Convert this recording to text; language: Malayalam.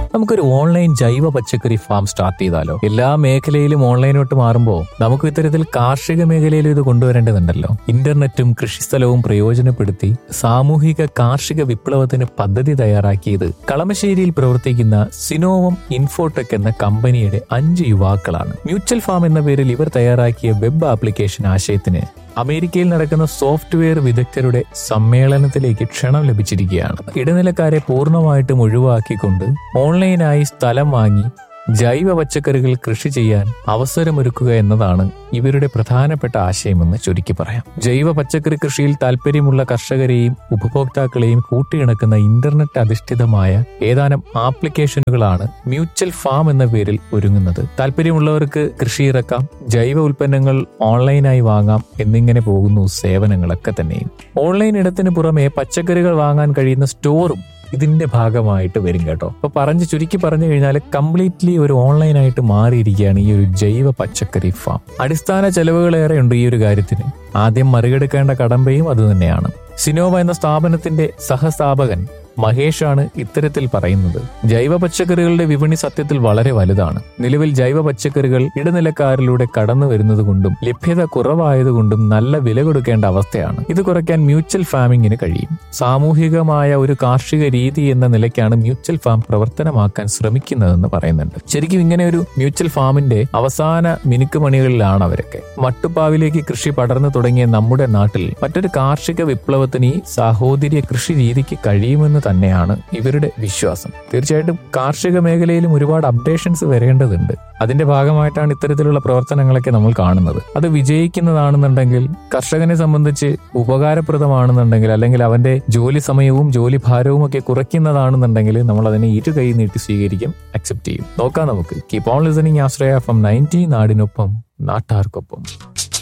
നമുക്കൊരു ഓൺലൈൻ ജൈവ പച്ചക്കറി ഫാം സ്റ്റാർട്ട് ചെയ്താലോ എല്ലാ മേഖലയിലും ഓൺലൈനോട്ട് മാറുമ്പോൾ നമുക്ക് ഇത്തരത്തിൽ കാർഷിക മേഖലയിലും ഇത് കൊണ്ടുവരേണ്ടതുണ്ടല്ലോ ഇന്റർനെറ്റും കൃഷിസ്ഥലവും പ്രയോജനപ്പെടുത്തി സാമൂഹിക കാർഷിക വിപ്ലവത്തിന് പദ്ധതി തയ്യാറാക്കിയത് കളമശ്ശേരിയിൽ പ്രവർത്തിക്കുന്ന സിനോവം ഇൻഫോടെക് എന്ന കമ്പനിയുടെ അഞ്ച് യുവാക്കളാണ് മ്യൂച്വൽ ഫാം എന്ന പേരിൽ ഇവർ തയ്യാറാക്കിയ വെബ് ആപ്ലിക്കേഷൻ ആശയത്തിന് അമേരിക്കയിൽ നടക്കുന്ന സോഫ്റ്റ്വെയർ വിദഗ്ധരുടെ സമ്മേളനത്തിലേക്ക് ക്ഷണം ലഭിച്ചിരിക്കുകയാണ് ഇടനിലക്കാരെ പൂർണ്ണമായിട്ടും ഒഴിവാക്കിക്കൊണ്ട് ഓൺലൈനായി സ്ഥലം വാങ്ങി ജൈവ പച്ചക്കറികൾ കൃഷി ചെയ്യാൻ അവസരമൊരുക്കുക എന്നതാണ് ഇവരുടെ പ്രധാനപ്പെട്ട ആശയമെന്ന് ചുരുക്കി പറയാം ജൈവ പച്ചക്കറി കൃഷിയിൽ താല്പര്യമുള്ള കർഷകരെയും ഉപഭോക്താക്കളെയും കൂട്ടിയിണക്കുന്ന ഇന്റർനെറ്റ് അധിഷ്ഠിതമായ ഏതാനും ആപ്ലിക്കേഷനുകളാണ് മ്യൂച്വൽ ഫാം എന്ന പേരിൽ ഒരുങ്ങുന്നത് താല്പര്യമുള്ളവർക്ക് കൃഷി ഇറക്കാം ജൈവ ഉൽപ്പന്നങ്ങൾ ഓൺലൈനായി വാങ്ങാം എന്നിങ്ങനെ പോകുന്നു സേവനങ്ങളൊക്കെ തന്നെയും ഓൺലൈൻ ഇടത്തിന് പുറമെ പച്ചക്കറികൾ വാങ്ങാൻ കഴിയുന്ന സ്റ്റോറും ഇതിന്റെ ഭാഗമായിട്ട് വരും കേട്ടോ അപ്പൊ പറഞ്ഞ് ചുരുക്കി പറഞ്ഞു കഴിഞ്ഞാൽ കംപ്ലീറ്റ്ലി ഒരു ഓൺലൈനായിട്ട് മാറിയിരിക്കുകയാണ് ഈ ഒരു ജൈവ പച്ചക്കറി ഫാം അടിസ്ഥാന ചെലവുകളേറെ ഉണ്ട് ഈ ഒരു കാര്യത്തിന് ആദ്യം മറികടക്കേണ്ട കടമ്പയും അതുതന്നെയാണ് സിനോവ എന്ന സ്ഥാപനത്തിന്റെ സഹസ്ഥാപകൻ മഹേഷാണ് ഇത്തരത്തിൽ പറയുന്നത് ജൈവ പച്ചക്കറികളുടെ വിപണി സത്യത്തിൽ വളരെ വലുതാണ് നിലവിൽ ജൈവ പച്ചക്കറികൾ ഇടനിലക്കാരിലൂടെ കടന്നു വരുന്നത് കൊണ്ടും ലഭ്യത കുറവായതുകൊണ്ടും നല്ല വില കൊടുക്കേണ്ട അവസ്ഥയാണ് ഇത് കുറയ്ക്കാൻ മ്യൂച്വൽ ഫാമിങ്ങിന് കഴിയും സാമൂഹികമായ ഒരു കാർഷിക രീതി എന്ന നിലയ്ക്കാണ് മ്യൂച്വൽ ഫാം പ്രവർത്തനമാക്കാൻ ശ്രമിക്കുന്നതെന്ന് പറയുന്നുണ്ട് ശരിക്കും ഇങ്ങനെ ഒരു മ്യൂച്വൽ ഫാമിന്റെ അവസാന മിനുക്കുമണികളിലാണ് അവരൊക്കെ മട്ടുപ്പാവിലേക്ക് കൃഷി പടർന്നു തുടങ്ങിയ നമ്മുടെ നാട്ടിൽ മറ്റൊരു കാർഷിക വിപ്ലവത്തിന് ഈ സാഹോദര്യ കൃഷി രീതിക്ക് കഴിയുമെന്ന് തന്നെയാണ് ഇവരുടെ വിശ്വാസം തീർച്ചയായിട്ടും കാർഷിക മേഖലയിലും ഒരുപാട് അപ്ഡേഷൻസ് വരേണ്ടതുണ്ട് അതിന്റെ ഭാഗമായിട്ടാണ് ഇത്തരത്തിലുള്ള പ്രവർത്തനങ്ങളൊക്കെ നമ്മൾ കാണുന്നത് അത് വിജയിക്കുന്നതാണെന്നുണ്ടെങ്കിൽ കർഷകനെ സംബന്ധിച്ച് ഉപകാരപ്രദമാണെന്നുണ്ടെങ്കിൽ അല്ലെങ്കിൽ അവന്റെ ജോലി സമയവും ജോലി ഭാരവും ഒക്കെ കുറയ്ക്കുന്നതാണെന്നുണ്ടെങ്കിൽ നമ്മൾ അതിനെ ഇരു കൈ നീട്ടി സ്വീകരിക്കും അക്സെപ്റ്റ് ചെയ്യും നോക്കാം നമുക്ക് keep on listening Ashraya from ninety നാടിനൊപ്പം നാട്ടാർക്കൊപ്പം